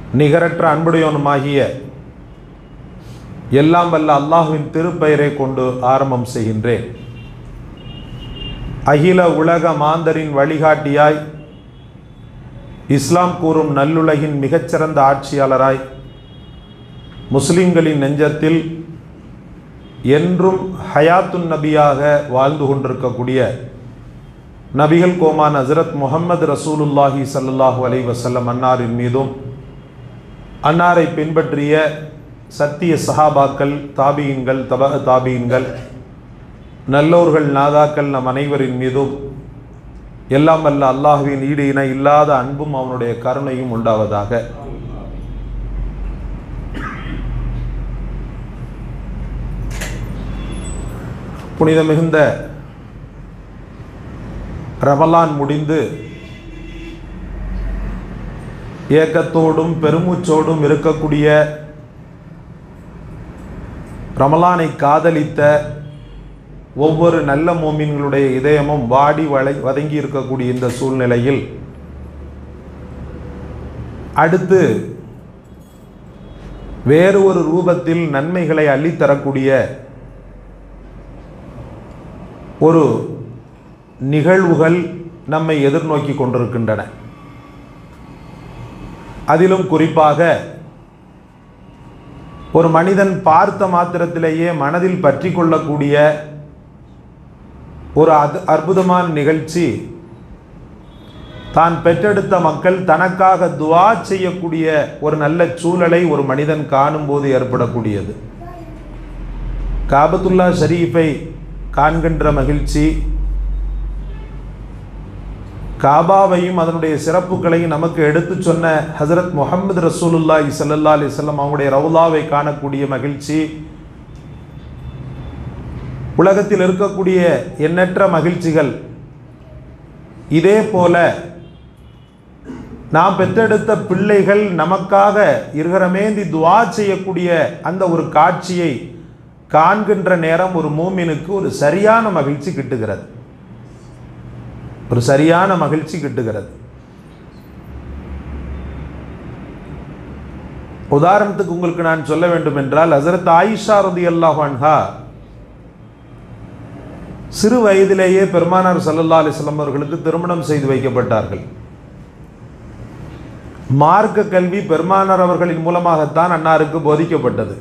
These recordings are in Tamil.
நிகரற்ற அன்புடையவனுமாகிய எல்லாம் வல்ல அல்லாஹுவின் திருப்பெயரை கொண்டு ஆரம்பம் செய்கின்றேன் அகில உலக மாந்தரின் வழிகாட்டியாய் இஸ்லாம் கூறும் நல்லுலகின் மிகச்சிறந்த ஆட்சியாளராய் முஸ்லிம்களின் நெஞ்சத்தில் என்றும் ஹயாத்துன் நபியாக வாழ்ந்து கொண்டிருக்கக்கூடிய நபிகள் கோமான் ஹசரத் முகமது ரசூலுல்லாஹி சல்லுல்லாஹு அலை வசல்லம் அன்னாரின் மீதும் அன்னாரை பின்பற்றிய சத்திய சஹாபாக்கள் தாபியின்கள் தப தாபியின்கள் நல்லோர்கள் நாதாக்கள் நம் அனைவரின் மீதும் எல்லாம் வல்ல அல்லாஹுவின் ஈடு இணை இல்லாத அன்பும் அவனுடைய கருணையும் உண்டாவதாக புனித மிகுந்த ரமலான் முடிந்து ஏக்கத்தோடும் பெருமூச்சோடும் இருக்கக்கூடிய ரமலானை காதலித்த ஒவ்வொரு நல்ல மோமின்களுடைய இதயமும் வாடி வளை வதங்கி இருக்கக்கூடிய இந்த சூழ்நிலையில் அடுத்து வேறு ஒரு ரூபத்தில் நன்மைகளை அள்ளித்தரக்கூடிய ஒரு நிகழ்வுகள் நம்மை எதிர்நோக்கி கொண்டிருக்கின்றன அதிலும் குறிப்பாக ஒரு மனிதன் பார்த்த மாத்திரத்திலேயே மனதில் பற்றி கொள்ளக்கூடிய ஒரு அது அற்புதமான நிகழ்ச்சி தான் பெற்றெடுத்த மக்கள் தனக்காக துவா செய்யக்கூடிய ஒரு நல்ல சூழலை ஒரு மனிதன் காணும்போது ஏற்படக்கூடியது காபத்துல்லா ஷரீஃபை காண்கின்ற மகிழ்ச்சி காபாவையும் அதனுடைய சிறப்புகளையும் நமக்கு எடுத்து சொன்ன ஹசரத் முகமது ரசூலுல்லாஹி சல்லா அலிஸ்லாம் அவங்களுடைய ரவுலாவை காணக்கூடிய மகிழ்ச்சி உலகத்தில் இருக்கக்கூடிய எண்ணற்ற மகிழ்ச்சிகள் இதே போல நாம் பெற்றெடுத்த பிள்ளைகள் நமக்காக இருகரமேந்தி துவா செய்யக்கூடிய அந்த ஒரு காட்சியை காண்கின்ற நேரம் ஒரு மூமினுக்கு ஒரு சரியான மகிழ்ச்சி கிட்டுகிறது ஒரு சரியான மகிழ்ச்சி கிட்டுகிறது உதாரணத்துக்கு உங்களுக்கு நான் சொல்ல வேண்டும் என்றால் ஹசரத் ஆயிஷா ரதி அல்லாஹான்ஹா சிறு வயதிலேயே பெருமானார் சல்லல்லா அலிஸ்லாம் அவர்களுக்கு திருமணம் செய்து வைக்கப்பட்டார்கள் மார்க்க கல்வி பெருமானார் அவர்களின் மூலமாகத்தான் அன்னாருக்கு போதிக்கப்பட்டது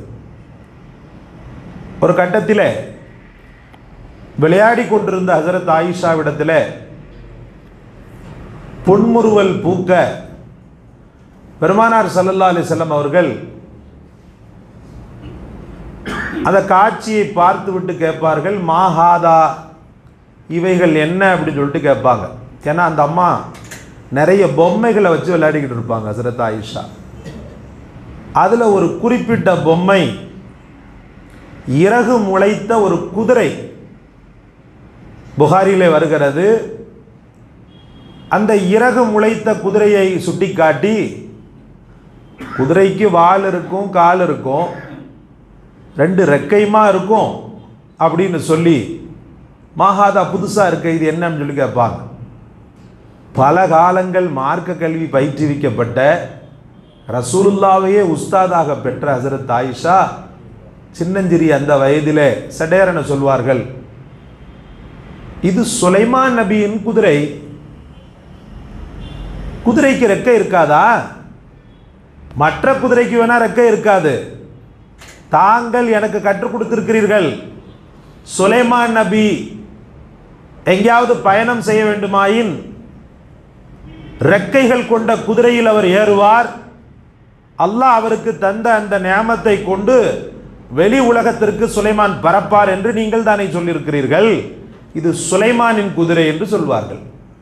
ஒரு கட்டத்தில் விளையாடி கொண்டிருந்த ஹசரத் ஆயிஷாவிடத்தில் புன்முறுவல் பூக்க பெருமானார் சல்லல்லா அலிசல்லம் அவர்கள் அந்த காட்சியை பார்த்து விட்டு கேட்பார்கள் மாஹாதா இவைகள் என்ன அப்படின்னு சொல்லிட்டு கேட்பாங்க ஏன்னா அந்த அம்மா நிறைய பொம்மைகளை வச்சு விளையாடிக்கிட்டு இருப்பாங்க ஹசரத் ஆயிஷா அதில் ஒரு குறிப்பிட்ட பொம்மை இறகு முளைத்த ஒரு குதிரை புகாரிலே வருகிறது அந்த இறகு முளைத்த குதிரையை சுட்டிக்காட்டி குதிரைக்கு வால் இருக்கும் கால் இருக்கும் ரெண்டு ரெக்கையுமா இருக்கும் அப்படின்னு சொல்லி மாகாதா புதுசாக இருக்க இது என்னன்னு சொல்லி கேட்பாங்க பல காலங்கள் மார்க்க கல்வி பயிற்றுவிக்கப்பட்ட ரசூலுல்லாவையே உஸ்தாதாக பெற்ற ஹசரத் ஆயிஷா சின்னஞ்சிறி அந்த வயதிலே சடேரன சொல்வார்கள் இது சுலைமான் நபியின் குதிரை குதிரைக்கு ரெக்கை இருக்காதா மற்ற குதிரைக்கு வேணா ரெக்கை இருக்காது தாங்கள் எனக்கு கற்றுக் கொடுத்திருக்கிறீர்கள் சுலைமான் நபி எங்கேயாவது பயணம் செய்ய வேண்டுமாயின் ரெக்கைகள் கொண்ட குதிரையில் அவர் ஏறுவார் அல்லாஹ் அவருக்கு தந்த அந்த நியமத்தை கொண்டு வெளி உலகத்திற்கு சுலைமான் பரப்பார் என்று நீங்கள் தானே சொல்லியிருக்கிறீர்கள் இது சுலைமானின் குதிரை என்று சொல்வார்கள்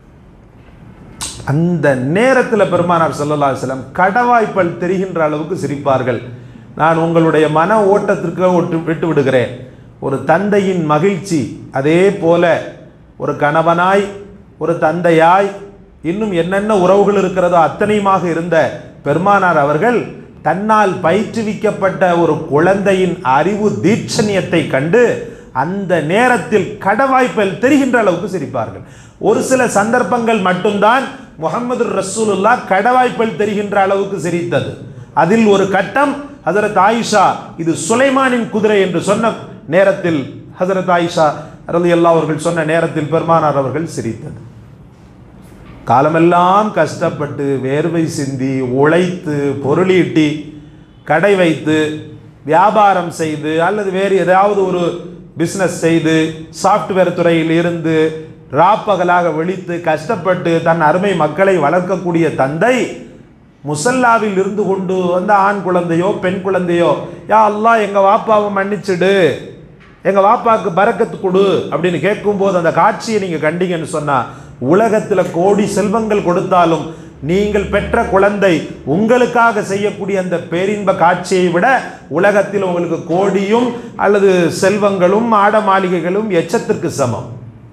அந்த நேரத்தில் பெருமானார் சல்லல்லா செல்லம் கடவாய்ப்பல் தெரிகின்ற அளவுக்கு சிரிப்பார்கள் நான் உங்களுடைய மன ஓட்டத்திற்கு ஒட்டு விட்டு விடுகிறேன் ஒரு தந்தையின் மகிழ்ச்சி அதே போல ஒரு கணவனாய் ஒரு தந்தையாய் இன்னும் என்னென்ன உறவுகள் இருக்கிறதோ அத்தனையுமாக இருந்த பெருமானார் அவர்கள் தன்னால் பயிற்றுவிக்கப்பட்ட ஒரு குழந்தையின் அறிவு தீட்சணியத்தை கண்டு அந்த நேரத்தில் கடவாய்ப்பில் தெரிகின்ற அளவுக்கு சிரிப்பார்கள் ஒரு சில சந்தர்ப்பங்கள் மட்டும்தான் முகமது ரசூலுல்லா கடவாய்ப்பில் தெரிகின்ற அளவுக்கு சிரித்தது அதில் ஒரு கட்டம் ஹசரத் ஆயிஷா இது சுலைமானின் குதிரை என்று சொன்ன நேரத்தில் ஹசரத் ஆயிஷா ரலி அவர்கள் சொன்ன நேரத்தில் பெருமானார் அவர்கள் சிரித்தது காலமெல்லாம் கஷ்டப்பட்டு வேர்வை சிந்தி உழைத்து பொருளீட்டி கடை வைத்து வியாபாரம் செய்து அல்லது வேறு ஏதாவது ஒரு பிஸ்னஸ் செய்து சாஃப்ட்வேர் துறையில் இருந்து ராப்பகலாக விழித்து கஷ்டப்பட்டு தன் அருமை மக்களை வளர்க்கக்கூடிய தந்தை முசல்லாவில் இருந்து கொண்டு வந்த ஆண் குழந்தையோ பெண் குழந்தையோ யா அல்லாஹ் எங்க வாப்பாவை மன்னிச்சிடு எங்க வாப்பாக்கு பரக்கத்து கொடு அப்படின்னு கேட்கும்போது அந்த காட்சியை நீங்க கண்டீங்கன்னு சொன்னா உலகத்துல கோடி செல்வங்கள் கொடுத்தாலும் நீங்கள் பெற்ற குழந்தை உங்களுக்காக செய்யக்கூடிய அந்த பேரின்ப காட்சியை விட உலகத்தில் உங்களுக்கு கோடியும் அல்லது செல்வங்களும் ஆட மாளிகைகளும் எச்சத்திற்கு சமம்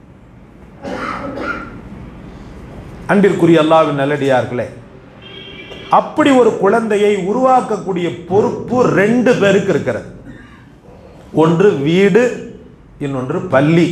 அன்பிற்குரிய அல்லாவின் நல்லடியார்களே அப்படி ஒரு குழந்தையை உருவாக்கக்கூடிய பொறுப்பு ரெண்டு பேருக்கு இருக்கிறது ஒன்று வீடு இன்னொன்று பள்ளி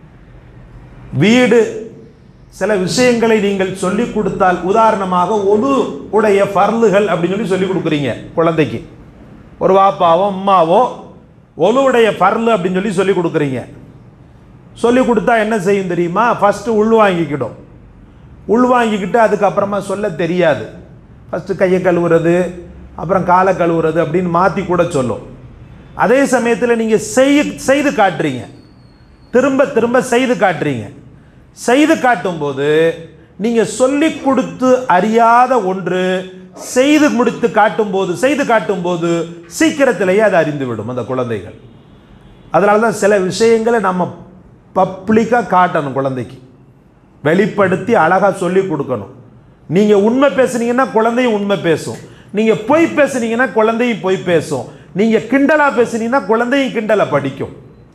வீடு சில விஷயங்களை நீங்கள் சொல்லிக் கொடுத்தால் உதாரணமாக ஒது உடைய பர்லுகள் அப்படின்னு சொல்லி சொல்லிக் கொடுக்குறீங்க குழந்தைக்கு ஒரு வாப்பாவோ அம்மாவோ ஒலுவுடைய பர்லு அப்படின்னு சொல்லி சொல்லிக் கொடுக்குறீங்க சொல்லிக் கொடுத்தா என்ன செய்யும் தெரியுமா ஃபஸ்ட்டு உள்வாங்கிக்கிடும் உள்வாங்கிக்கிட்டு அதுக்கப்புறமா சொல்ல தெரியாது ஃபஸ்ட்டு கையை கழுவுறது அப்புறம் காலை கழுவுறது அப்படின்னு மாற்றி கூட சொல்லும் அதே சமயத்தில் நீங்கள் செய் செய்து காட்டுறீங்க திரும்ப திரும்ப செய்து காட்டுறீங்க செய்து காட்டும்போது நீங்கள் சொல்லி கொடுத்து அறியாத ஒன்று செய்து முடித்து காட்டும்போது செய்து காட்டும்போது சீக்கிரத்திலேயே அதை அறிந்துவிடும் அந்த குழந்தைகள் அதனால தான் சில விஷயங்களை நம்ம பப்ளிக்காக காட்டணும் குழந்தைக்கு வெளிப்படுத்தி அழகாக சொல்லி கொடுக்கணும் நீங்கள் உண்மை பேசுனீங்கன்னா குழந்தையும் உண்மை பேசும் நீங்கள் பொய் பேசுனீங்கன்னா குழந்தையும் பொய் பேசும் நீங்கள் கிண்டலாக பேசுனீங்கன்னா குழந்தையும் கிண்டலை படிக்கும்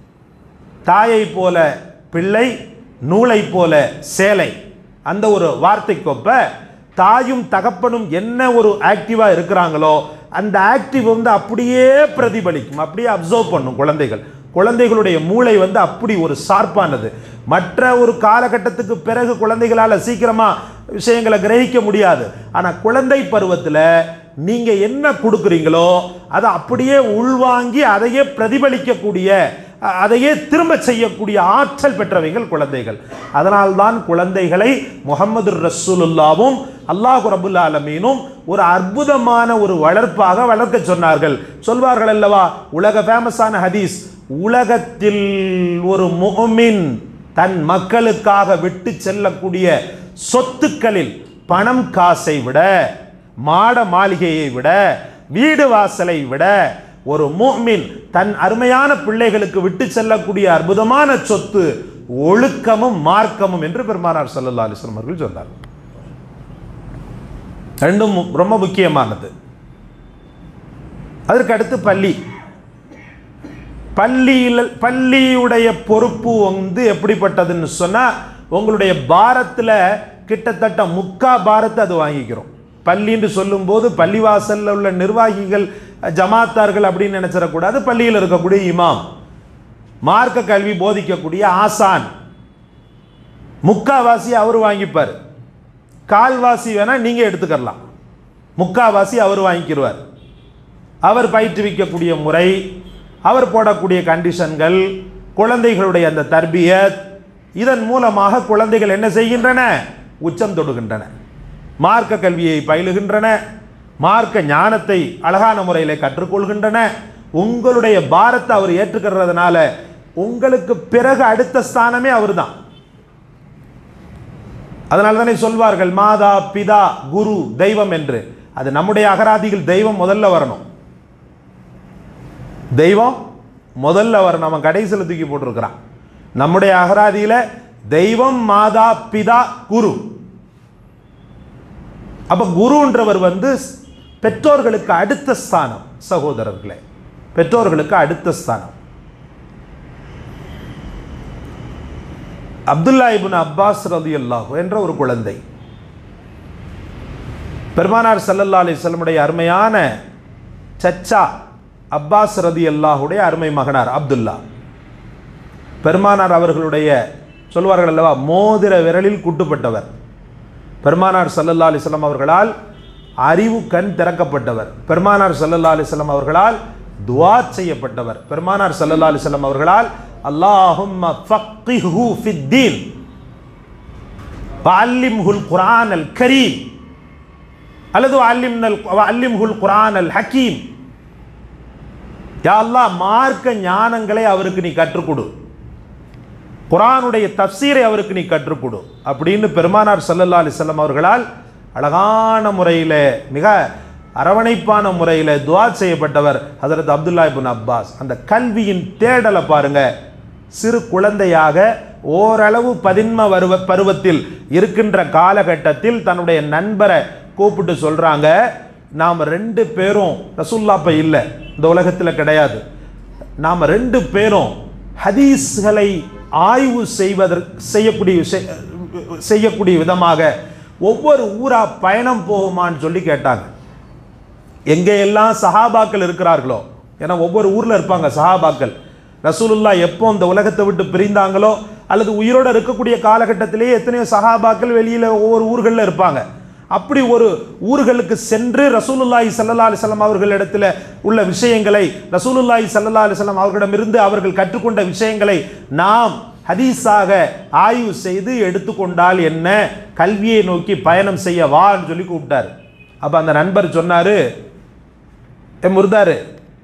தாயை போல பிள்ளை நூலை போல சேலை அந்த ஒரு வார்த்தைக்கொப்ப தாயும் தகப்பனும் என்ன ஒரு ஆக்டிவாக இருக்கிறாங்களோ அந்த ஆக்டிவ் வந்து அப்படியே பிரதிபலிக்கும் அப்படியே அப்சர்வ் பண்ணும் குழந்தைகள் குழந்தைகளுடைய மூளை வந்து அப்படி ஒரு ஷார்ப்பானது மற்ற ஒரு காலகட்டத்துக்கு பிறகு குழந்தைகளால் சீக்கிரமா விஷயங்களை கிரகிக்க முடியாது ஆனால் குழந்தை பருவத்தில் நீங்க என்ன கொடுக்குறீங்களோ அதை அப்படியே உள்வாங்கி அதையே பிரதிபலிக்கக்கூடிய அ- அதையே திரும்ப செய்யக்கூடிய ஆற்றல் பெற்றவைகள் குழந்தைகள் அதனால்தான் குழந்தைகளை முகமது ரசூலுல்லாவும் அல்லாஹ் ரபுல் ஆலமீனும் ஒரு அற்புதமான ஒரு வளர்ப்பாக வளர்க்க சொன்னார்கள் சொல்வார்கள் அல்லவா உலக ஃபேமஸான ஹதீஸ் உலகத்தில் ஒரு முஹ்மின் தன் மக்களுக்காக விட்டு செல்லக்கூடிய சொத்துக்களில் பணம் காசை விட மாட மாளிகையை விட வீடு வாசலை விட ஒரு முஃமின் தன் அருமையான பிள்ளைகளுக்கு விட்டு செல்லக்கூடிய அற்புதமான சொத்து ஒழுக்கமும் மார்க்கமும் என்று பெருமானார் ஸல்லல்லாஹு அலைஹி வஸல்லம் அவர்கள் சொன்னார் ரெண்டும் மு- ரொம்ப முக்கியமானது அதற்கு அடுத்து பள்ளி பள்ளியில் பள்ளியுடைய பொறுப்பு வந்து எப்படிப்பட்டதுன்னு சொன்னால் உங்களுடைய பாரத்தில் கிட்டத்தட்ட முக்கா பாரத்தை அது வாங்கிக்கிறோம் பள்ளின்னு சொல்லும்போது பள்ளிவாசலில் உள்ள நிர்வாகிகள் ஜமாத்தார்கள் அப்படின்னு நினைச்சிடக்கூடாது பள்ளியில் இருக்கக்கூடிய இமாம் மார்க்க கல்வி போதிக்கக்கூடிய ஆசான் முக்காவாசி அவர் வாங்கிப்பார் கால்வாசி வேணா நீங்கள் எடுத்துக்கலாம் முக்காவாசி அவர் வாங்கிக்கிடுவார் அவர் பயிற்றுவிக்கக்கூடிய முறை அவர் போடக்கூடிய கண்டிஷன்கள் குழந்தைகளுடைய அந்த தர்பியத் இதன் மூலமாக குழந்தைகள் என்ன செய்கின்றன உச்சம் தொடுகின்றன மார்க்க கல்வியை பயிலுகின்றன மார்க்க ஞானத்தை அழகான முறையில் கற்றுக்கொள்கின்றன உங்களுடைய பாரத்தை அவர் ஏற்றுக்கிறதுனால உங்களுக்கு பிறகு அடுத்த ஸ்தானமே அவர்தான் அதனால தானே சொல்வார்கள் மாதா பிதா குரு தெய்வம் என்று அது நம்முடைய அகராதியில் தெய்வம் முதல்ல வரணும் தெய்வம் முதல்ல வரணும் அவன் கடைசியில் தூக்கி போட்டிருக்கிறான் நம்முடைய அகராதியில தெய்வம் மாதா பிதா குரு அப்ப குருன்றவர் வந்து பெற்றோர்களுக்கு அடுத்த ஸ்தானம் சகோதரர்களே பெற்றோர்களுக்கு அடுத்த ஸ்தானம் அப்துல்லா இப்னு அப்பாஸ் ரலியல்லாஹு என்ற ஒரு குழந்தை பெருமானார் ஸல்லல்லாஹு அலைஹி வஸல்லமுடைய அருமையான சச்சா அப்பாஸ் ரதி அல்லாஹுடைய அருமை மகனார் அப்துல்லா பெருமானார் அவர்களுடைய சொல்வார்கள் அல்லவா மோதிர விரலில் குட்டுப்பட்டவர் பெருமானார் ஸல்லல்லாஹு அலைஹி வஸல்லம் அவர்களால் அறிவு கண் திறக்கப்பட்டவர் பெருமானார் சல்லல்லா அலிஸ்லாம் அவர்களால் துவா செய்யப்பட்டவர் பெருமானார் சல்லல்லா அலிஸ்லாம் அவர்களால் அல்லாஹும்ம ஃபக்கிஹு ஃபித்தீன் வஅல்லிம்ஹுல் குர்ஆனல் கரீம் அல்லது அல்லிம்னல் அல்லிம்ஹுல் குர்ஆன் அல் ஹக்கீம் யா அல்லாஹ் மார்க்க ஞானங்களை அவருக்கு நீ கற்றுக் கொடு குரானுடைய தப்சீரை அவருக்கு நீ கற்றுக் கொடு அப்படின்னு பெருமானார் சல்லல்லா அலிசல்லம் அவர்களால் அழகான முறையில் மிக அரவணைப்பான முறையில் துவா செய்யப்பட்டவர் ஹசரத் அப்துல்லா இப்னு அப்பாஸ் அந்த கல்வியின் தேடலை பாருங்க சிறு குழந்தையாக ஓரளவு பதின்ம வருவ பருவத்தில் இருக்கின்ற காலகட்டத்தில் தன்னுடைய நண்பரை கூப்பிட்டு சொல்றாங்க நாம் ரெண்டு பேரும் ரசூல்லாப்ப இல்லை இந்த உலகத்தில் கிடையாது நாம் ரெண்டு பேரும் ஹதீஸ்களை ஆய்வு செய்வதற்கு செய்யக்கூடிய செய்- செய்யக்கூடிய விதமாக ஒவ்வொரு ஊரா பயணம் போகுமான்னு சொல்லி கேட்டாங்க எங்கே எல்லாம் சஹாபாக்கள் இருக்கிறார்களோ ஏன்னா ஒவ்வொரு ஊரில் இருப்பாங்க சஹாபாக்கள் ரசூலுல்லா எப்போ இந்த உலகத்தை விட்டு பிரிந்தாங்களோ அல்லது உயிரோட இருக்கக்கூடிய காலகட்டத்திலேயே எத்தனையோ சஹாபாக்கள் வெளியில் ஒவ்வொரு ஊர்களில் இருப்பாங்க அப்படி ஒரு ஊர்களுக்கு சென்று ரசூலுல்லாஹி ஸல்லல்லாஹு அலைஹி வஸல்லம் அவர்களிடத்தில் உள்ள விஷயங்களை ரசூலுல்லாஹி ஸல்லல்லாஹு அலைஹி வஸல்லம் அவர்களிடமிருந்து அவர்கள் கற்றுக்கொண்ட விஷயங்களை நாம் ஹதீஸாக ஆய்வு செய்து எடுத்துக்கொண்டால் என்ன கல்வியை நோக்கி பயணம் செய்ய வான்னு சொல்லி கூப்பிட்டாரு அப்போ அந்த நண்பர் சொன்னாரு ஏ முருதாரு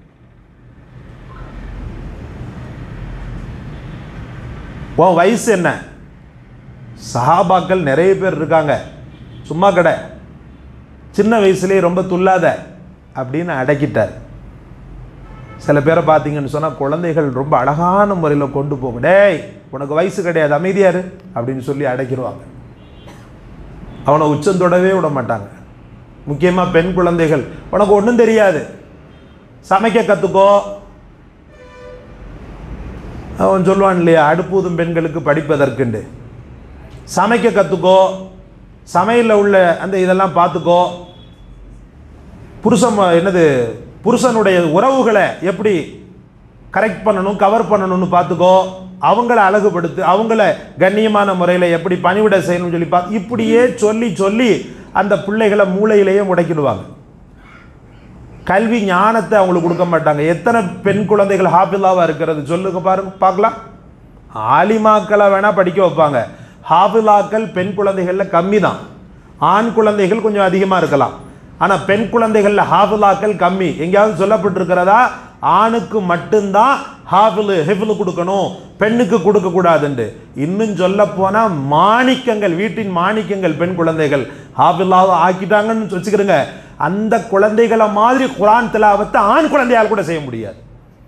உன் வயசு என்ன சஹாபாக்கள் நிறைய பேர் இருக்காங்க சும்மா கடை சின்ன வயசுலேயே ரொம்ப துல்லாத அப்படின்னு அடக்கிட்டார் சில பேரை பார்த்தீங்கன்னு சொன்னால் குழந்தைகள் ரொம்ப அழகான முறையில் கொண்டு போகும் டேய் உனக்கு வயசு கிடையாது அமைதியாரு அப்படின்னு சொல்லி அடக்கிடுவாங்க அவனை உச்சந்தொடவே விட மாட்டாங்க முக்கியமாக பெண் குழந்தைகள் உனக்கு ஒன்றும் தெரியாது சமைக்க கற்றுக்கோ அவன் சொல்லுவான் இல்லையா அடுப்பூதும் பெண்களுக்கு படிப்பதற்குண்டு சமைக்க கற்றுக்கோ சமையலில் உள்ள அந்த இதெல்லாம் பார்த்துக்கோ புருஷன் என்னது புருஷனுடைய உறவுகளை எப்படி கரெக்ட் பண்ணணும் கவர் பண்ணணும்னு பார்த்துக்கோ அவங்கள அழகுபடுத்து அவங்கள கண்ணியமான முறையில் எப்படி பணிவிட செய்யணும்னு சொல்லி பார்த்து இப்படியே சொல்லி சொல்லி அந்த பிள்ளைகளை மூளையிலேயே முடக்கிடுவாங்க கல்வி ஞானத்தை அவங்களுக்கு கொடுக்க மாட்டாங்க எத்தனை பெண் குழந்தைகள் ஹாஃபிலாவாக இருக்கிறது சொல்லுங்க பாருங்க பார்க்கலாம் ஆலிமாக்களை வேணால் படிக்க வைப்பாங்க ஹாஃபிலாக்கள் பெண் குழந்தைகளில் கம்மி தான் ஆண் குழந்தைகள் கொஞ்சம் அதிகமாக இருக்கலாம் ஆனால் பெண் குழந்தைகளில் ஹாஃபிலாக்கள் கம்மி எங்கேயாவது சொல்லப்பட்டிருக்கிறதா ஆணுக்கு மட்டும்தான் ஹாஃபிலு ஹிஃபிலு கொடுக்கணும் பெண்ணுக்கு கொடுக்கக்கூடாதுண்டு இன்னும் சொல்ல போனால் மாணிக்கங்கள் வீட்டின் மாணிக்கங்கள் பெண் குழந்தைகள் ஹாஃபிலாவை ஆக்கிட்டாங்கன்னு வச்சுக்கிறோங்க அந்த குழந்தைகளை மாதிரி குரான் திலாவத்தை ஆண் குழந்தையால் கூட செய்ய முடியாது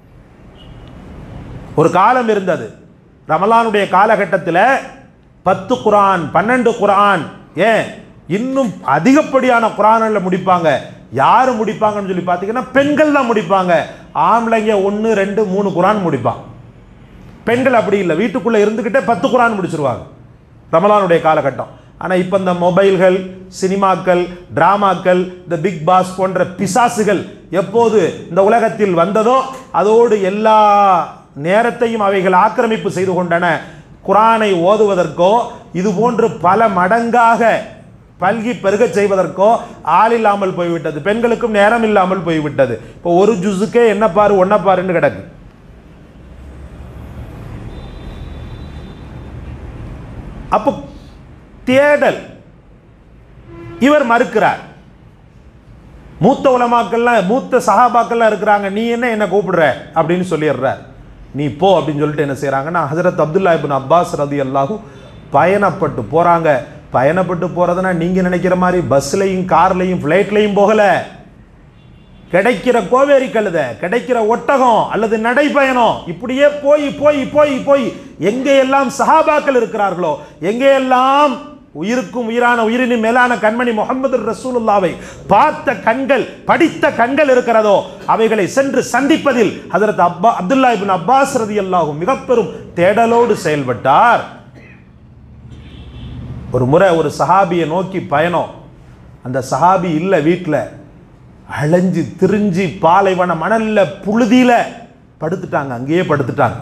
ஒரு காலம் இருந்தது ரமலானுடைய காலகட்டத்தில் பத்து குரான் பன்னெண்டு குரான் ஏன் இன்னும் அதிகப்படியான குரானில் முடிப்பாங்க யார் முடிப்பாங்கன்னு சொல்லி பார்த்தீங்கன்னா பெண்கள் தான் முடிப்பாங்க ஆம்பளைங்க ஒன்று ரெண்டு மூணு குரான் முடிப்பான் பெண்கள் அப்படி இல்லை வீட்டுக்குள்ளே இருந்துக்கிட்டே பத்து குரான் முடிச்சிருவாங்க ரமலானுடைய காலகட்டம் ஆனால் இப்போ இந்த மொபைல்கள் சினிமாக்கள் டிராமாக்கள் இந்த பிக் பாஸ் போன்ற பிசாசுகள் எப்போது இந்த உலகத்தில் வந்ததோ அதோடு எல்லா நேரத்தையும் அவைகள் ஆக்கிரமிப்பு செய்து கொண்டன குரானை ஓதுவதற்கோ இது போன்று பல மடங்காக பல்கி பெருகச் செய்வதற்கோ ஆள் இல்லாமல் போய்விட்டது பெண்களுக்கும் நேரம் இல்லாமல் போய்விட்டது இப்போ ஒரு ஜுஸுக்கே என்ன பாரு ஒன்ன பாருன்னு கிடக்கு அப்போ தேடல் இவர் மறுக்கிறார் மூத்த உலமாக்கள்லாம் மூத்த சஹாபாக்கள்லாம் இருக்கிறாங்க நீ என்ன என்ன கூப்பிடுற அப்படின்னு சொல்லிடுறார் நீ போ அப்படின்னு சொல்லிட்டு என்ன செய்கிறாங்கன்னா ஹசரத் அப்துல்லா இப்னு அப்பாஸ் ரதி அல்லாஹூ பயணப்பட்டு போகிறாங்க பயணப்பட்டு போகிறதுனா நீங்கள் நினைக்கிற மாதிரி பஸ்லையும் கார்லையும் ஃப்ளைட்லையும் போகலை கிடைக்கிற கோவேரி கழுத கிடைக்கிற ஒட்டகம் அல்லது நடைப்பயணம் இப்படியே போய் போய் போய் போய் எங்கே எல்லாம் சஹாபாக்கள் இருக்கிறார்களோ எங்கே எல்லாம் உயிருக்கும் உயிரான உயிரினும் மேலான கண்மணி முகமது ரசூலுல்லாவை பார்த்த கண்கள் படித்த கண்கள் இருக்கிறதோ அவைகளை சென்று சந்திப்பதில் ஹதரத் அப்பா அப்துல்லா இபின் அப்பாஸ் ரதி அல்லாஹும் மிக பெரும் தேடலோடு செயல்பட்டார் ஒரு முறை ஒரு சஹாபியை நோக்கி பயணம் அந்த சஹாபி இல்லை வீட்டில் அலைஞ்சு திரிஞ்சு பாலைவன மணல்ல புழுதியில படுத்துட்டாங்க அங்கேயே படுத்துட்டாங்க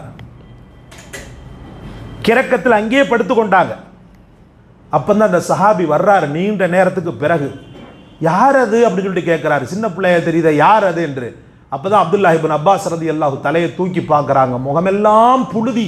கிறக்கத்தில் அங்கேயே படுத்து கொண்டாங்க அப்பந்தான் அந்த சஹாபி வர்றாரு நீண்ட நேரத்துக்கு பிறகு யார் அது அப்படின்னு சொல்லிட்டு கேட்குறாரு சின்ன பிள்ளைய தெரியுத யார் அது என்று அப்பதான் அப்துல்லா இப்னு அப்பாஸ் ரதி அல்லாஹு தலையை தூக்கி பார்க்கறாங்க முகமெல்லாம் புழுதி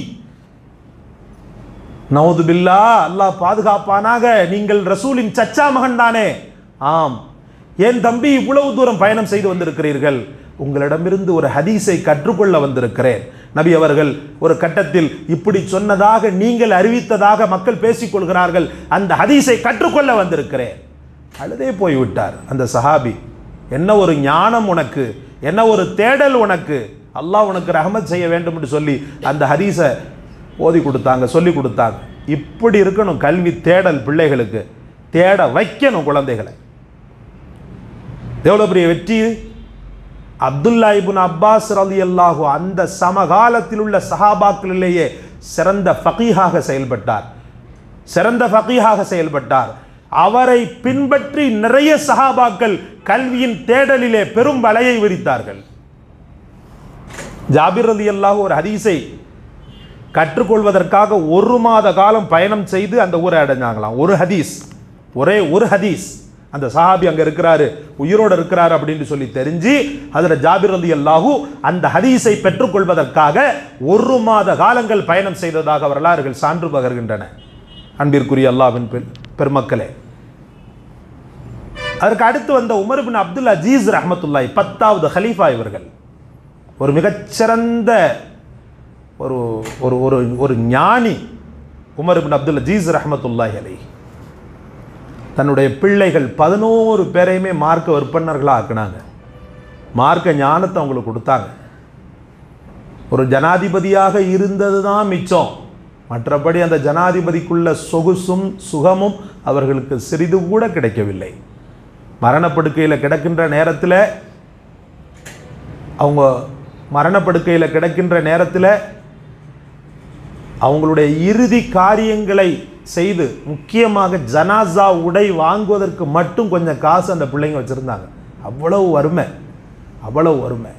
நவுது பில்லா அல்லாஹ் பாதுகாப்பானாக நீங்கள் ரசூலின் சச்சா மகன் தானே ஆம் ஏன் தம்பி இவ்வளவு தூரம் பயணம் செய்து வந்திருக்கிறீர்கள் உங்களிடமிருந்து ஒரு ஹதீஸை கற்றுக்கொள்ள வந்திருக்கிறேன் நபி அவர்கள் ஒரு கட்டத்தில் இப்படி சொன்னதாக நீங்கள் அறிவித்ததாக மக்கள் பேசிக் கொள்கிறார்கள் அந்த ஹதீஸை கற்றுக்கொள்ள வந்திருக்கிறேன் அழுதே போய்விட்டார் அந்த சஹாபி என்ன ஒரு ஞானம் உனக்கு என்ன ஒரு தேடல் உனக்கு அல்லாஹ் உனக்கு ரஹமத் செய்ய வேண்டும் என்று சொல்லி அந்த ஹதீஸை ஓதி கொடுத்தாங்க சொல்லி கொடுத்தாங்க இப்படி இருக்கணும் கல்வி தேடல் பிள்ளைகளுக்கு தேட வைக்கணும் குழந்தைகளை எவ்வளோ பெரிய வெற்றி இது? அப்துல்லா இப்னு அப்பாஸ் ரலியல்லாஹு அந்த சமகாலத்தில் உள்ள சஹாபாக்களிலேயே சிறந்த ஃபகீஹாக செயல்பட்டார் சிறந்த ஃபகீஹாக செயல்பட்டார் அவரை பின்பற்றி நிறைய சஹாபாக்கள் கல்வியின் தேடலிலே பெரும் வலையை விரித்தார்கள் ஜாபிர் ரலியல்லாஹு ஒரு ஹதீஸை கற்றுக்கொள்வதற்காக ஒரு மாத காலம் பயணம் செய்து அந்த ஊரை அடைஞ்சாங்களாம் ஒரு ஹதீஸ் ஒரே ஒரு ஹதீஸ் அந்த சஹாபி அங்க இருக்கிறாரு உயிரோடு இருக்கிறாரு அப்படின்னு சொல்லி தெரிஞ்சு அதுல ஜாபிர் ரலி அல்லாஹூ அந்த ஹதீஸை பெற்றுக்கொள்வதற்காக ஒரு மாத காலங்கள் பயணம் செய்ததாக வரலாறுகள் சான்று பகர்கின்றன அன்பிற்குரிய அல்லாஹ்வின் பெரு- பெருமக்களே அதற்கு அடுத்து வந்த உமர் பின் அப்துல் அஜீஸ் ரஹமத்துல்லாய் பத்தாவது ஹலீஃபா இவர்கள் ஒரு மிகச்சிறந்த ஒரு ஒரு ஒரு ஒரு ஞானி உமர் இப்னு அப்துல் அஜீஸ் ரஹமத்துல்லாஹி அலை தன்னுடைய பிள்ளைகள் பதினோரு பேரையுமே மார்க்க விற்பனர்களாக ஆக்குனாங்க மார்க்க ஞானத்தை அவங்களுக்கு கொடுத்தாங்க ஒரு ஜனாதிபதியாக இருந்தது தான் மிச்சம் மற்றபடி அந்த ஜனாதிபதிக்குள்ள சொகுசும் சுகமும் அவர்களுக்கு சிறிது கூட கிடைக்கவில்லை மரணப்படுக்கையில் கிடக்கின்ற நேரத்தில் அவங்க மரணப்படுக்கையில் கிடக்கின்ற நேரத்தில் அவங்களுடைய இறுதி காரியங்களை செய்து முக்கியமாக ஜனாசா உடை வாங்குவதற்கு மட்டும் கொஞ்சம் காசு அந்த பிள்ளைங்க வச்சுருந்தாங்க அவ்வளவு வறுமை அவ்வளவு வறுமை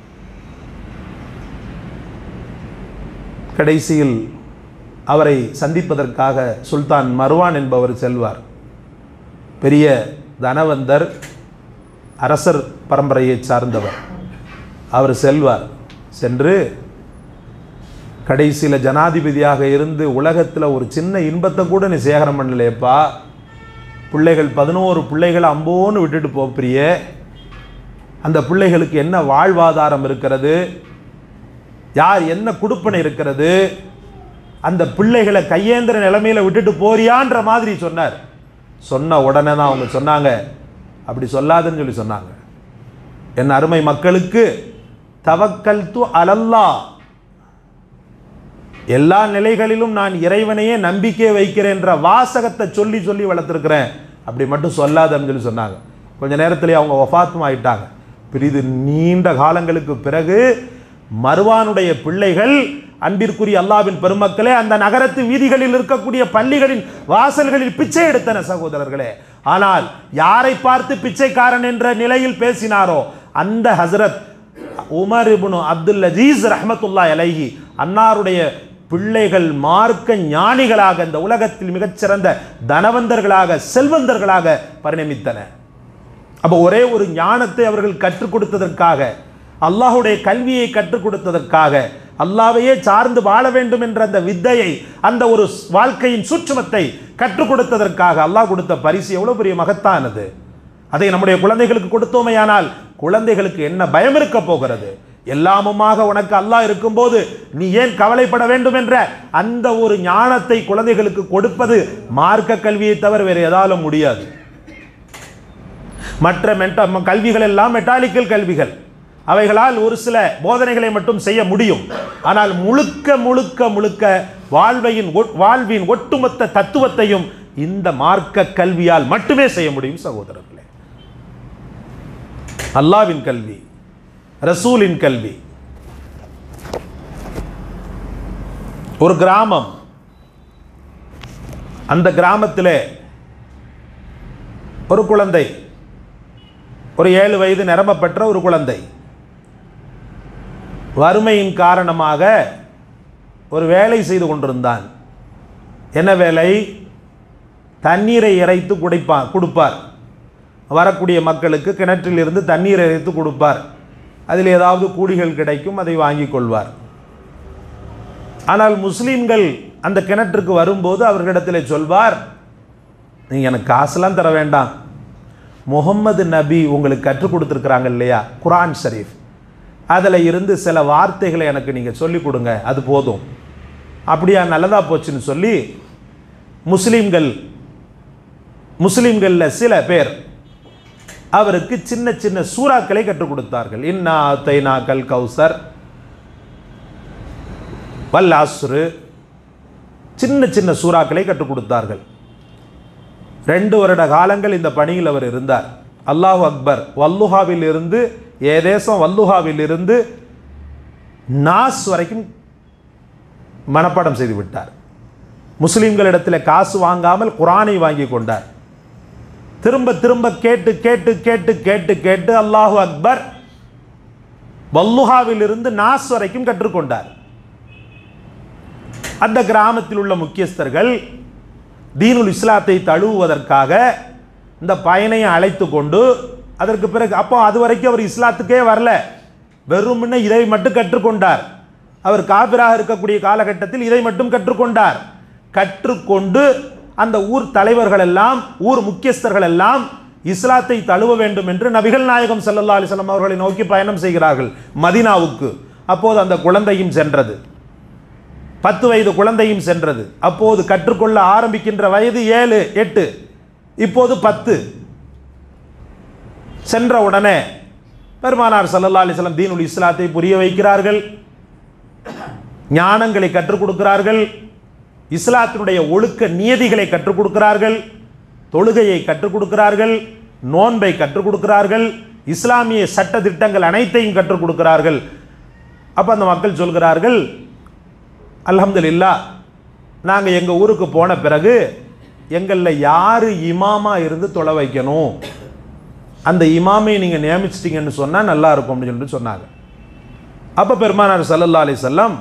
கடைசியில் அவரை சந்திப்பதற்காக சுல்தான் மர்வான் என்பவர் செல்வார் பெரிய தனவந்தர் அரசர் பரம்பரையைச் சார்ந்தவர் அவர் செல்வார் சென்று கடைசியில் ஜனாதிபதியாக இருந்து உலகத்தில் ஒரு சின்ன இன்பத்தை கூட நீ சேகரம் பண்ணலையப்பா பிள்ளைகள் பதினோரு பிள்ளைகளை அம்போன்னு விட்டுட்டு போப்பிரிய அந்த பிள்ளைகளுக்கு என்ன வாழ்வாதாரம் இருக்கிறது யார் என்ன குடுப்பனை இருக்கிறது அந்த பிள்ளைகளை கையேந்திர நிலைமையில விட்டுட்டு போறியான்ற மாதிரி சொன்னார் சொன்ன உடனே தான் அவங்க சொன்னாங்க அப்படி சொல்லாதுன்னு சொல்லி சொன்னாங்க என் அருமை மக்களுக்கு தவக்கல் து அலல்லா எல்லா நிலைகளிலும் நான் இறைவனையே நம்பிக்கை வைக்கிறேன்ற வாசகத்தை சொல்லி சொல்லி வளர்த்துருக்கிறேன் அப்படி மட்டும் சொல்லாதன்னு சொல்லி சொன்னாங்க கொஞ்ச நேரத்திலே அவங்க வஃபாத்தும் ஆயிட்டாங்க பிரிது நீண்ட காலங்களுக்கு பிறகு மருவானுடைய பிள்ளைகள் அன்பிற்குரிய அல்லாவின் பெருமக்களே அந்த நகரத்து வீதிகளில் இருக்கக்கூடிய பள்ளிகளின் வாசல்களில் பிச்சை எடுத்தன சகோதரர்களே ஆனால் யாரை பார்த்து பிச்சைக்காரன் என்ற நிலையில் பேசினாரோ அந்த ஹசரத் உமர் இப்னு அப்துல் அஜீஸ் ரஹமத்துல்லா அலைஹி அன்னாருடைய பிள்ளைகள் மார்க்க ஞானிகளாக இந்த உலகத்தில் மிகச்சிறந்த தனவந்தர்களாக செல்வந்தர்களாக பரிணமித்தன அப்போ ஒரே ஒரு ஞானத்தை அவர்கள் கற்றுக் கொடுத்ததற்காக அல்லாஹுடைய கல்வியை கற்றுக் கொடுத்ததற்காக அல்லாவையே சார்ந்து வாழ வேண்டும் என்ற அந்த வித்தையை அந்த ஒரு வாழ்க்கையின் சூட்சுமத்தை கற்றுக் கொடுத்ததற்காக அல்லாஹ் கொடுத்த பரிசு எவ்வளவு பெரிய மகத்தானது அதை நம்முடைய குழந்தைகளுக்கு கொடுத்தோமையானால் குழந்தைகளுக்கு என்ன பயம் இருக்க போகிறது எல்லாமுமாக உனக்கு அல்லாஹ் இருக்கும்போது நீ ஏன் கவலைப்பட வேண்டும் என்ற அந்த ஒரு ஞானத்தை குழந்தைகளுக்கு கொடுப்பது மார்க்க கல்வியை தவிர வேறு எதாலும் முடியாது மற்ற மெட்ட ம- கல்விகள் எல்லாம் மெட்டாலிக்கல் கல்விகள் அவைகளால் ஒரு சில போதனைகளை மட்டும் செய்ய முடியும் ஆனால் முழுக்க முழுக்க முழுக்க வாழ்வையின் ஒட்- வாழ்வின் ஒட்டுமொத்த தத்துவத்தையும் இந்த மார்க்க கல்வியால் மட்டுமே செய்ய முடியும் சகோதரர்களே அல்லாவின் கல்வி ரசூலின் கல்வி ஒரு கிராமம் அந்த கிராமத்திலே ஒரு குழந்தை ஒரு ஏழு வயது நிரம்பப்பெற்ற ஒரு குழந்தை வறுமையின் காரணமாக ஒரு வேலை செய்து கொண்டிருந்தான் என்ன வேலை தண்ணீரை இறைத்து குடிப்பான் கொடுப்பார் வரக்கூடிய மக்களுக்கு கிணற்றில் இருந்து தண்ணீர் இறைத்து கொடுப்பார் அதில் ஏதாவது கூலிகள் கிடைக்கும் அதை வாங்கி கொள்வார் ஆனால் முஸ்லீம்கள் அந்த கிணற்றுக்கு வரும்போது அவர்களிடத்தில் சொல்வார் நீங்கள் எனக்கு காசுலாம் தர வேண்டாம் முகம்மது நபி உங்களுக்கு கற்றுக் கொடுத்துருக்குறாங்க இல்லையா குரான் ஷரீஃப் அதில் இருந்து சில வார்த்தைகளை எனக்கு நீங்கள் சொல்லிக் கொடுங்க அது போதும் அப்படியா நல்லதாக போச்சுன்னு சொல்லி முஸ்லீம்கள் முஸ்லீம்களில் சில பேர் அவருக்கு சின்ன சின்ன சூறாக்களை கற்றுக் கொடுத்தார்கள் இன்னா தைனா கல் கௌசர் வல் அஸ்ரு சின்ன சின்ன சூறாக்களை கற்றுக் கொடுத்தார்கள் ரெண்டு வருட காலங்கள் இந்த பணியில் அவர் இருந்தார் அல்லாஹ் அக்பர் வல்லுஹாவில் இருந்து ஏதேசம் வல்லுஹாவில் இருந்து நாஸ் வரைக்கும் மனப்பாடம் செய்து விட்டார் முஸ்லிம்களிடத்தில் காசு வாங்காமல் குரானை வாங்கி கொண்டார் திரும்ப திரும்ப கேட்டு கேட்டு கேட்டு கேட்டு கேட்டு அல்லாஹு அக்பர் வல்லுஹாவில் இருந்து நாஸ் வரைக்கும் கற்றுக்கொண்டார் அந்த கிராமத்தில் உள்ள முக்கியஸ்தர்கள் தீனுல் இஸ்லாத்தை தழுவுவதற்காக இந்த பயனை அழைத்து கொண்டு அதற்கு பிறகு அப்போ அது வரைக்கும் அவர் இஸ்லாத்துக்கே வரல வெறும்னு இதை மட்டும் கற்றுக்கொண்டார் அவர் காபிராக இருக்கக்கூடிய காலகட்டத்தில் இதை மட்டும் கற்றுக்கொண்டார் கற்றுக்கொண்டு அந்த ஊர் தலைவர்கள் எல்லாம் ஊர் முக்கியஸ்தர்கள் எல்லாம் இஸ்லாத்தை தழுவ வேண்டும் என்று நபிகள் நாயகம் ஸல்லல்லாஹு அலைஹி வஸல்லம் அவர்களை நோக்கி பயணம் செய்கிறார்கள் மதீனாவுக்கு அப்போது அந்த குழந்தையும் சென்றது பத்து வயது குழந்தையும் சென்றது அப்போது கற்றுக்கொள்ள ஆரம்பிக்கின்ற வயது ஏழு எட்டு இப்போது பத்து சென்ற உடனே பெருமானார் சல்லல்லா அலிஸ்லாம் தீனுல் இஸ்லாத்தை புரிய வைக்கிறார்கள் ஞானங்களை கற்றுக் கொடுக்கிறார்கள் இஸ்லாத்தினுடைய ஒழுக்க நியதிகளை கற்றுக் கொடுக்கிறார்கள் தொழுகையை கற்றுக் கொடுக்கிறார்கள் நோன்பை கற்றுக் கொடுக்கிறார்கள் இஸ்லாமிய சட்ட திட்டங்கள் அனைத்தையும் கற்றுக் கொடுக்கிறார்கள் அப்போ அந்த மக்கள் சொல்கிறார்கள் அல்ஹம்துலில்லா நாங்கள் எங்கள் ஊருக்கு போன பிறகு எங்களில் யார் இமாமா இருந்து தொலை வைக்கணும் அந்த இமாமை நீங்கள் நியமிச்சிட்டிங்கன்னு சொன்னால் நல்லா இருக்கும் அப்படின்னு சொல்லிட்டு சொன்னாங்க அப்போ பெருமானார் சல்லல்லா அலி செல்லம்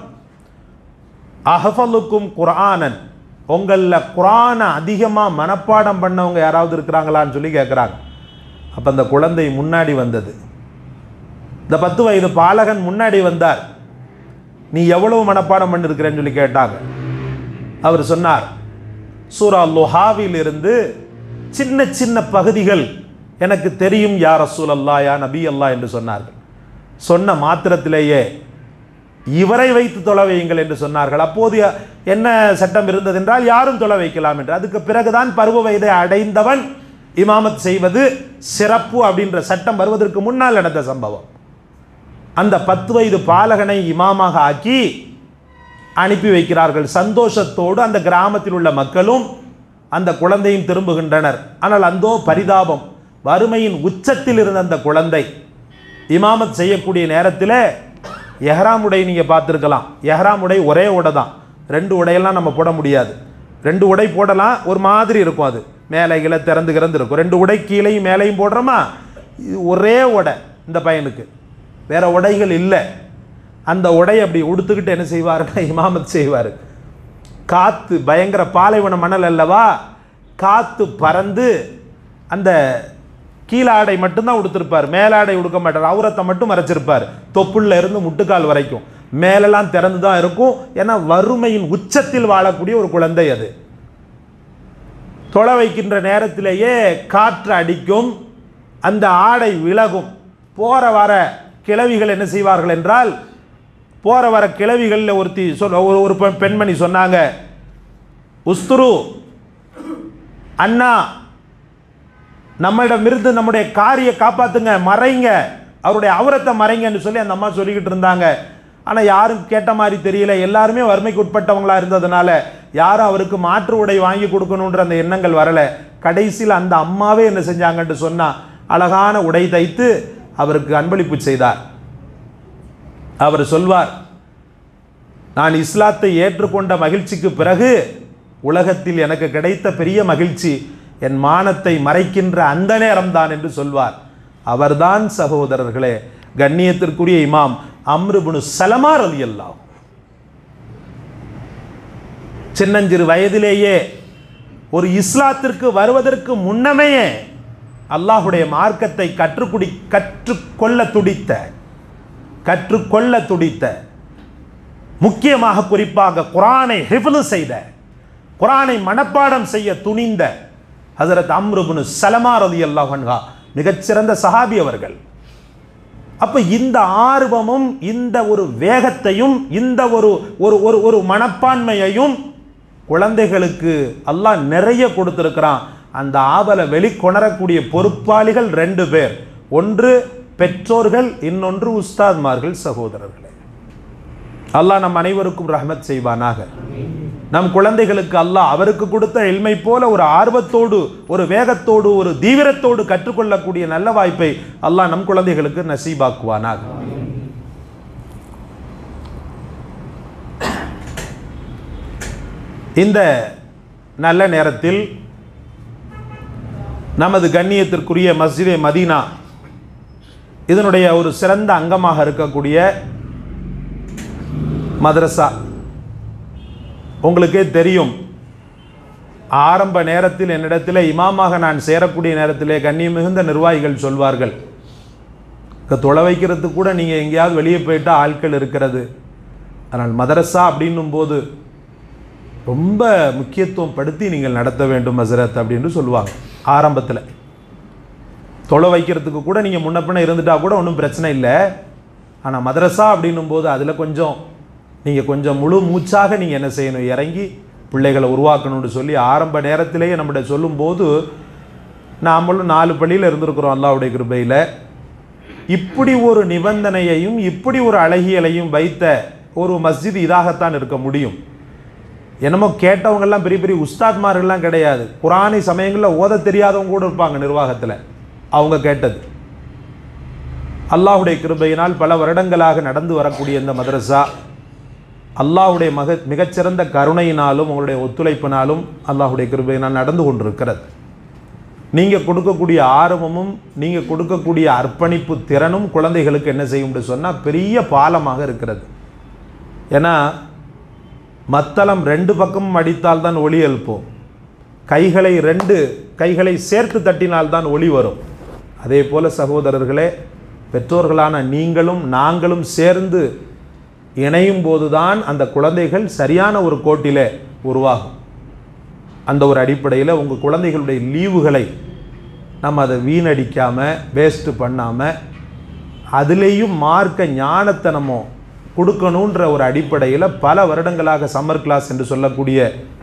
அஹஃபலுக்கும் குர்ஆனன் உங்களில் குரானை அதிகமாக மனப்பாடம் பண்ணவங்க யாராவது இருக்கிறாங்களான்னு சொல்லி கேட்குறாங்க அப்போ அந்த குழந்தை முன்னாடி வந்தது இந்த பத்து வயது பாலகன் முன்னாடி வந்தார் நீ எவ்வளவு மனப்பாடம் பண்ணிருக்கிறேன்னு சொல்லி கேட்டாங்க அவர் சொன்னார் சூரா லொஹாவில் இருந்து சின்ன சின்ன பகுதிகள் எனக்கு தெரியும் யா ரசூல் அல்லா யா நபி அல்லா என்று சொன்னார்கள் சொன்ன மாத்திரத்திலேயே இவரை வைத்து தொலை வையுங்கள் என்று சொன்னார்கள் அப்போது என்ன சட்டம் இருந்தது என்றால் யாரும் தொலை வைக்கலாம் என்று அதுக்கு பிறகுதான் பருவ வயதை அடைந்தவன் இமாமத் செய்வது சிறப்பு அப்படின்ற சட்டம் வருவதற்கு முன்னால் நடந்த சம்பவம் அந்த பத்து வயது பாலகனை இமாமாக ஆக்கி அனுப்பி வைக்கிறார்கள் சந்தோஷத்தோடு அந்த கிராமத்தில் உள்ள மக்களும் அந்த குழந்தையும் திரும்புகின்றனர் ஆனால் அந்தோ பரிதாபம் வறுமையின் உச்சத்தில் இருந்த அந்த குழந்தை இமாமத் செய்யக்கூடிய நேரத்தில் எஹ்ராம் உடை நீங்கள் பார்த்துருக்கலாம் எஹ்ராம் உடை ஒரே உடை தான் ரெண்டு உடையெல்லாம் நம்ம போட முடியாது ரெண்டு உடை போடலாம் ஒரு மாதிரி இருக்கும் அது மேலே கீழே திறந்து கிறந்து இருக்கும் ரெண்டு உடை கீழையும் மேலேயும் போடுறோமா இது ஒரே உடை இந்த பையனுக்கு வேற உடைகள் இல்லை அந்த உடை அப்படி உடுத்துக்கிட்டு என்ன செய்வாருன்னா இமாமத் செய்வார் காற்று பயங்கர பாலைவன மணல் அல்லவா காற்று பறந்து அந்த கீழாடை மட்டும்தான் உடுத்திருப்பார் மேலாடை உடுக்க மாட்டார் அவுரத்தை மட்டும் மறைச்சிருப்பார் தொப்புள்ள இருந்து முட்டுக்கால் வரைக்கும் மேலெல்லாம் திறந்து தான் இருக்கும் ஏன்னா வறுமையின் உச்சத்தில் வாழக்கூடிய ஒரு குழந்தை அது தொலை வைக்கின்ற நேரத்திலேயே காற்று அடிக்கும் அந்த ஆடை விலகும் போற வர கிழவிகள் என்ன செய்வார்கள் என்றால் போற வர கிழவிகளில் ஒருத்தி சொல் ஒரு ஒரு பெண்- பெண்மணி சொன்னாங்க உஸ்துரு அண்ணா நம்மிடமிருந்து நம்முடைய காரியை காப்பாத்துங்க மறைங்க அவருடைய அவரத்தை மறைங்கன்னு சொல்லி அந்த அம்மா சொல்லிக்கிட்டு இருந்தாங்க ஆனால் யாரும் கேட்ட மாதிரி தெரியல எல்லாருமே வறுமைக்கு உட்பட்டவங்களா இருந்ததுனால யாரும் அவருக்கு மாற்று உடை வாங்கி கொடுக்கணுன்ற அந்த எண்ணங்கள் வரல கடைசியில் அந்த அம்மாவே என்ன செஞ்சாங்கன்னு சொன்னா அழகான உடை தைத்து அவருக்கு அன்பளிப்பு செய்தார் அவர் சொல்வார் நான் இஸ்லாத்தை ஏற்றுக்கொண்ட மகிழ்ச்சிக்கு பிறகு உலகத்தில் எனக்கு கிடைத்த பெரிய மகிழ்ச்சி என் மானத்தை மறைக்கின்ற அந்த நேரம்தான் என்று சொல்வார் அவர்தான் சகோதரர்களே கண்ணியத்திற்குரிய இமாம் அம்ருபுனு சலமா ரலியல்லாஹு சின்னஞ்சிறு வயதிலேயே ஒரு இஸ்லாத்திற்கு வருவதற்கு முன்னமே அல்லாஹுடைய மார்க்கத்தை கற்றுக்குடி கற்றுக்கொள்ள துடித்த கற்றுக்கொள்ள துடித்த முக்கியமாக குறிப்பாக குரானை ஹிஃப்லு செய்த குரானை மனப்பாடம் செய்ய துணிந்த ஹசரத் அம்ருபுனு சலமா ரதி அல்லாஹன்ஹா மிகச்சிறந்த சஹாபி அவர்கள் அப்ப இந்த ஆர்வமும் இந்த ஒரு வேகத்தையும் இந்த ஒரு ஒரு ஒரு ஒரு மனப்பான்மையையும் குழந்தைகளுக்கு அல்லாஹ் நிறைய கொடுத்திருக்கிறான் அந்த ஆவலை வெளிக்கொணரக்கூடிய பொறுப்பாளிகள் ரெண்டு பேர் ஒன்று பெற்றோர்கள் இன்னொன்று உஸ்தாத்மார்கள் சகோதரர்களே அல்லாஹ் நம் அனைவருக்கும் ரஹ்மத் செய்வானாக நம் குழந்தைகளுக்கு அல்லாஹ் அவருக்கு கொடுத்த எல்மை போல ஒரு ஆர்வத்தோடு ஒரு வேகத்தோடு ஒரு தீவிரத்தோடு கற்றுக்கொள்ளக்கூடிய நல்ல வாய்ப்பை அல்லாஹ் நம் குழந்தைகளுக்கு நசீபாக்குவானாக இந்த நல்ல நேரத்தில் நமது கண்ணியத்திற்குரிய மஸ்ஜிதே மதீனா இதனுடைய ஒரு சிறந்த அங்கமாக இருக்கக்கூடிய மதரசா உங்களுக்கே தெரியும் ஆரம்ப நேரத்தில் என்னிடத்தில் இமாமாக நான் சேரக்கூடிய நேரத்திலே கண்ணியம் மிகுந்த நிர்வாகிகள் சொல்வார்கள் இங்க தொலை வைக்கிறதுக்கு கூட நீங்கள் எங்கேயாவது வெளியே போயிட்டா ஆட்கள் இருக்கிறது ஆனால் மதரசா அப்படின்னும் போது ரொம்ப முக்கியத்துவம் படுத்தி நீங்கள் நடத்த வேண்டும் ஹசரத் அப்படின்னு சொல்லுவாங்க ஆரம்பத்தில் தொலை வைக்கிறதுக்கு கூட நீங்கள் முன்ன பின்ன இருந்துட்டா கூட ஒன்றும் பிரச்சனை இல்லை ஆனால் மதரசா அப்படின்னும் போது அதில் கொஞ்சம் நீங்கள் கொஞ்சம் முழு மூச்சாக நீங்கள் என்ன செய்யணும் இறங்கி பிள்ளைகளை உருவாக்கணும்னு சொல்லி ஆரம்ப நேரத்திலேயே நம்மகிட்ட சொல்லும்போது நாமளும் நாலு பள்ளியில் இருந்திருக்கிறோம் அல்லாவுடைய கிருபையில் இப்படி ஒரு நிபந்தனையையும் இப்படி ஒரு அழகியலையும் வைத்த ஒரு மஸ்ஜித் இதாகத்தான் இருக்க முடியும் என்னமோ கேட்டவங்கெல்லாம் பெரிய பெரிய உஸ்தாத்மார்கள்லாம் கிடையாது குரானை சமயங்களில் ஓத தெரியாதவங்க கூட இருப்பாங்க நிர்வாகத்தில் அவங்க கேட்டது அல்லாஹுடைய கிருபையினால் பல வருடங்களாக நடந்து வரக்கூடிய இந்த மதரசா அல்லாஹுடைய மக மிகச்சிறந்த கருணையினாலும் உங்களுடைய ஒத்துழைப்பினாலும் அல்லாஹுடைய கிருபையினால் நடந்து கொண்டிருக்கிறது நீங்கள் கொடுக்கக்கூடிய ஆர்வமும் நீங்கள் கொடுக்கக்கூடிய அர்ப்பணிப்பு திறனும் குழந்தைகளுக்கு என்ன செய்யும் சொன்னால் பெரிய பாலமாக இருக்கிறது ஏன்னா மத்தளம் ரெண்டு பக்கமும் அடித்தால் தான் ஒளி எழுப்போம் கைகளை ரெண்டு கைகளை சேர்த்து தட்டினால் தான் ஒளி வரும் அதே போல சகோதரர்களே பெற்றோர்களான நீங்களும் நாங்களும் சேர்ந்து இணையும் போதுதான் அந்த குழந்தைகள் சரியான ஒரு கோட்டிலே உருவாகும் அந்த ஒரு அடிப்படையில் உங்கள் குழந்தைகளுடைய லீவுகளை நம்ம அதை வீணடிக்காமல் வேஸ்ட்டு பண்ணாமல் அதுலேயும் மார்க்க ஞானத்தை நம்ம கொடுக்கணுன்ற ஒரு அடிப்படையில் பல வருடங்களாக சம்மர் கிளாஸ் என்று சொல்லக்கூடிய